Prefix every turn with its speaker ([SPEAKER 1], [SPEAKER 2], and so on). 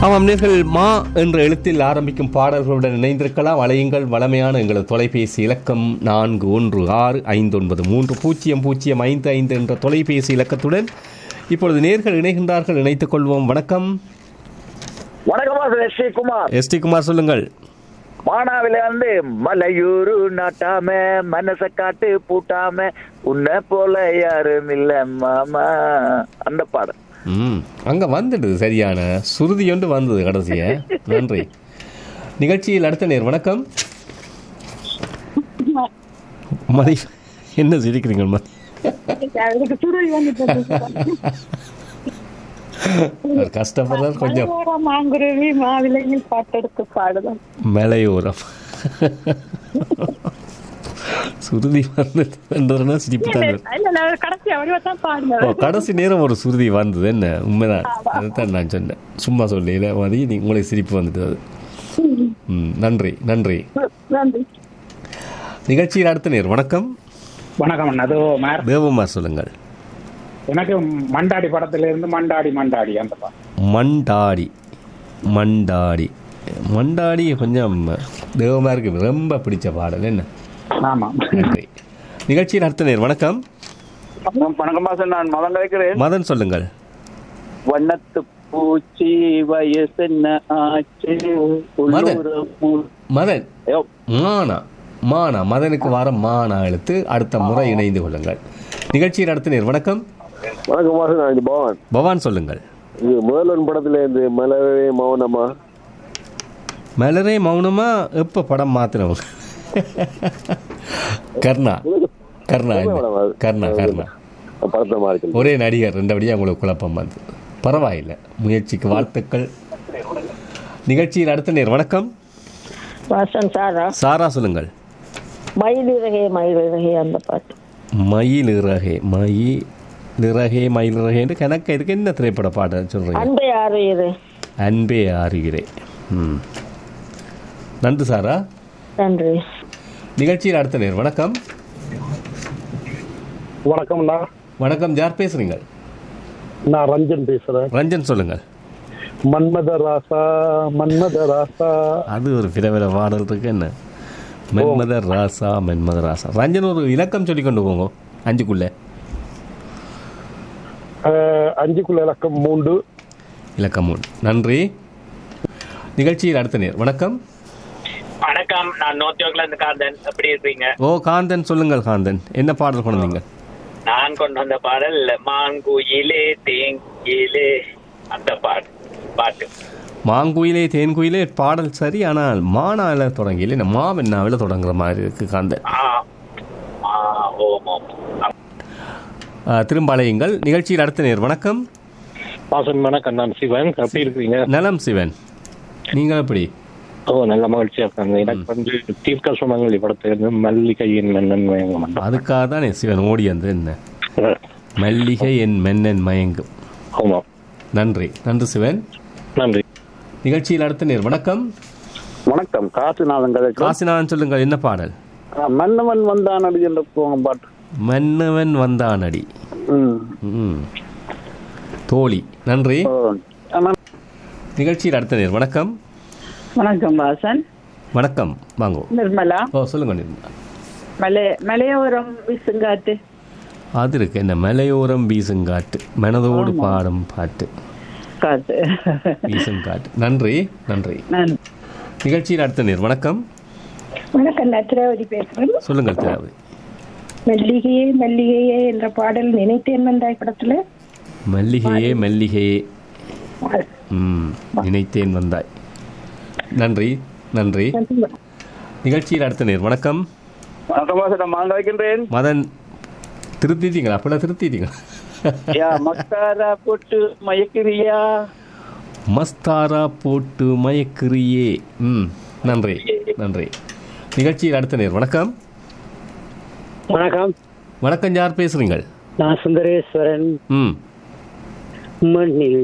[SPEAKER 1] ஆமாம் நேர்கள் மா என்ற எழுத்தில் ஆரம்பிக்கும் பாடல்களுடன் இணைந்திருக்கலாம் அலையுங்கள் வளமையான எங்களது தொலைபேசி இலக்கம் நான்கு ஒன்று ஆறு ஐந்து ஒன்பது மூன்று பூஜ்ஜியம் பூஜ்ஜியம் ஐந்து ஐந்து என்ற தொலைபேசி இலக்கத்துடன் இப்பொழுது நேர்கள் இணைகின்றார்கள் இணைத்துக் கொள்வோம் வணக்கம்
[SPEAKER 2] வணக்கம் S C Kumar
[SPEAKER 1] S D Kumar சொல்லுங்கள்
[SPEAKER 2] மானாவில வந்து மலையூரு நாட்டாம மனச காட்டு பூட்டாம உன்னை போல யாரும் இல்ல மாமா அந்த பாடம்
[SPEAKER 1] ம் அங்கே வந்துடுது சரியான சுருதி ஒன்று வந்தது கடைசிய நன்றி நிகழ்ச்சியில் அடுத்த நேர் வணக்கம் மதி என்ன சிரிக்கிறீங்க மதி
[SPEAKER 3] அதுக்கு சுருள் வந்துட்டு
[SPEAKER 1] அவர் கஷ்டப்படுறார் கொஞ்சம்
[SPEAKER 3] மாங்குருவி மாவிலையில் பாட்டெடுத்து பாடுதான்
[SPEAKER 1] மலையோரம் சுருதி வந்ததுன்னா சிரிப்பு தான் வரும்.
[SPEAKER 3] இல்ல நான் கடைசி அவரிவா தான்
[SPEAKER 1] ஓ
[SPEAKER 3] பாடினேன்
[SPEAKER 1] கடைசி நேரம் ஒரு சுருதி வந்தது என்ன உண்மைதான் அதுதான் நான் சொன்னேன் சும்மா சொல்லல மதி நீ உங்களுக்கு சிரிப்பு வந்துட்டு அது ம் நன்றி நன்றி
[SPEAKER 3] நன்றி
[SPEAKER 1] நிகழ்ச்சியில் அடுத்த நேர் வணக்கம்
[SPEAKER 4] வணக்கம் அண்ணா. அது மேர்
[SPEAKER 1] தேவகுமார் சொல்லுங்கள்
[SPEAKER 4] எனக்கு மண்டாடி படத்துல இருந்து மண்டாடி மண்டாடி அந்த பாட்டு
[SPEAKER 1] மண்டாடி மண்டாடி மண்டாடி கொஞ்சம் தேவமாருக்கு ரொம்ப பிடிச்ச பாடல் என்ன
[SPEAKER 4] ஆமா
[SPEAKER 1] நன்றி நிகழ்ச்சியில் அடுத்த நேர் வணக்கம்
[SPEAKER 2] வணக்கம் பாசன் நான் மதம் கிடைக்கிறேன்
[SPEAKER 1] மதன் சொல்லுங்கள்
[SPEAKER 2] வண்ணத்து பூச்சி வயசு என்ன ஆச்சு உள்ளூர் மூ-
[SPEAKER 1] மதன்
[SPEAKER 2] ஐயோ,
[SPEAKER 1] மானா மானா மதனுக்கு வர மானா எழுத்து அடுத்த முறை இணைந்து கொள்ளுங்கள் நிகழ்ச்சியில் அடுத்த நேர் வணக்கம்
[SPEAKER 5] வணக்கம் மாசம் நான் இது பவன்
[SPEAKER 1] பவான் சொல்லுங்கள்
[SPEAKER 5] இது முதல்வன் படத்துல இந்த மலரே மௌனமா
[SPEAKER 1] மலரே மௌனமா எப்போ படம் மாத்தினவங்க கர்ணா கர்ணா இல்ல. கர்ணா கர்ணா
[SPEAKER 5] படத்தை மாறி
[SPEAKER 1] ஒரே நடிகர் ரெண்டபடியாக உங்களுக்கு குழப்பம் வந்து பரவாயில்லை முயற்சிக்கு வாழ்த்துக்கள் நிகழ்ச்சியில் அடுத்த நேர் வணக்கம்
[SPEAKER 3] வாசன் சாரா
[SPEAKER 1] சாரா சொல்லுங்கள்
[SPEAKER 3] மயிலிறகே மயிலிறகே அந்த பாட்டு
[SPEAKER 1] மயில் இறகே மயில் இறகே மயில் இறகேன்னு கணக்கு இதுக்கு என்ன திரைப்பட பாடம் சொல்கிறீங்க
[SPEAKER 3] அன்பை யாரு இது
[SPEAKER 1] அன்பே ஆறுகிறே ம் நன்றி சாரா
[SPEAKER 3] நன்றி
[SPEAKER 1] நிகழ்ச்சியில் அடுத்த நேர் வணக்கம்
[SPEAKER 6] வணக்கம்ண்ணா
[SPEAKER 1] வணக்கம் யார் பேசுறீங்க
[SPEAKER 6] நான் ரஞ்சன் பேசுறேன்
[SPEAKER 1] ரஞ்சன் சொல்லுங்கள்
[SPEAKER 6] மன்மத ராசா மன்மத ராசா
[SPEAKER 1] அது ஒரு விதவித பாடல் இருக்கு என்ன மென்மத ராசா மென்மத ராசா ரஞ்சன் ஒரு இலக்கம் சொல்லி கொண்டு போங்க அஞ்சுக்குள்ளே
[SPEAKER 6] அஹ், அஞ்சுக்குள்ள இலக்கம் மூன்று
[SPEAKER 1] இலக்கம் மூணு நன்றி நிகழ்ச்சியில் அடுத்த நேர் வணக்கம்
[SPEAKER 7] வணக்கம் நான் நோத்தியோக்ல இருந்து காந்தன் எப்படி இருக்கீங்க
[SPEAKER 1] ஓ காந்தன் சொல்லுங்கள் காந்தன் என்ன பாடல் கொண்டு வந்தீங்க
[SPEAKER 7] நான் கொண்டு வந்த பாடல் மாங்குயிலே தேங்கிலே அந்த பாட்டு பாட்டு
[SPEAKER 1] மாங்குயிலே தேன்குயிலே பாடல் சரி ஆனால் மானால தொடங்கல என்ன மாவென்னாவில் தொடங்குற மாதிரி இருக்கு காந்தன்
[SPEAKER 7] ஆ ஆ, ஓம் ஓம்
[SPEAKER 1] ஆ, திரும்ப அலையுங்கள் நிகழ்ச்சியில் அடுத்த நேர் வணக்கம்
[SPEAKER 6] வாசன் வணக்கம் நான் சிவன் எப்படி இருக்கீங்க
[SPEAKER 1] நலம் சிவன் நீங்கள் எப்படி
[SPEAKER 6] ஓ நல்ல மகிழ்ச்சியா இருக்காங்க எனக்கு வந்து தீர்க்க சுமங்கலி படத்திலிருந்து மல்லிகையின் மன்னன் மயங்க மாட்டோம்
[SPEAKER 1] அதுக்காக தானே சிவன் ஓடி வந்து என்ன மல்லிகை என் மென்னன் மயங்கும்
[SPEAKER 6] ஆமா
[SPEAKER 1] நன்றி நன்றி சிவன்
[SPEAKER 6] நன்றி
[SPEAKER 1] நிகழ்ச்சியில் அடுத்த நேர் வணக்கம்
[SPEAKER 2] வணக்கம் காசுநாதன் கதை
[SPEAKER 1] காசிநாதன் சொல்லுங்கள் என்ன பாடல்
[SPEAKER 2] மன்னவன் வந்தான் அடி என்ற போங்க பாட்டு
[SPEAKER 1] மன்னவன் வந்தானடி
[SPEAKER 2] ம்.
[SPEAKER 1] ம். தோழி நன்றி
[SPEAKER 2] ஓ, ஆனா,
[SPEAKER 1] நிகழ்ச்சியில் அடுத்த நேர் வணக்கம்
[SPEAKER 3] வணக்கம் வாசன்
[SPEAKER 1] வணக்கம் வாங்கோ
[SPEAKER 3] நிர்மலா
[SPEAKER 1] ஓ சொல்லுங்க நிர்மலா.
[SPEAKER 3] மலை மலையோரம் விசுங்காட்டு
[SPEAKER 1] அது இருக்கு என்ன மலையோரம் வீசுங்காட்டு மனதோடு பாடும் பாட்டு
[SPEAKER 3] காட்டு
[SPEAKER 1] வீசுங்காட்டு நன்றி நன்றி
[SPEAKER 3] நான்
[SPEAKER 1] நிகழ்ச்சியில் அடுத்த நேர் வணக்கம்
[SPEAKER 3] வணக்கம் நான் திரௌதி பேசுறேன்
[SPEAKER 1] சொல்லுங்கள் திராவி
[SPEAKER 3] மல்லிகையே மல்லிகையே என்ற பாடல் நினைத்தேன் வந்தாய் படத்துல
[SPEAKER 1] மல்லிகையே மல்லிகையே ம் நினைத்தேன் வந்தாய் நன்றி நன்றி நிகழ்ச்சியில் அடுத்த நேர் வணக்கம்
[SPEAKER 2] வணக்கம் பாசன் நான் மதம் கிடைக்கின்றேன்
[SPEAKER 1] மதன் திருத்திட்டீங்களா அப்பெல்லாம் திருத்திட்டீங்களா
[SPEAKER 2] யா மக்காரா போட்டு மயக்கிறியா
[SPEAKER 1] மஸ்தாரா போட்டு மயக்கிறியே ம் நன்றி நன்றி நிகழ்ச்சியில் அடுத்த நேர் வணக்கம்
[SPEAKER 6] வணக்கம்
[SPEAKER 1] வணக்கம் யார் பேசுறீங்கள்
[SPEAKER 6] நான் சுந்தரேஸ்வரன்
[SPEAKER 1] ம்
[SPEAKER 6] மண்ணில்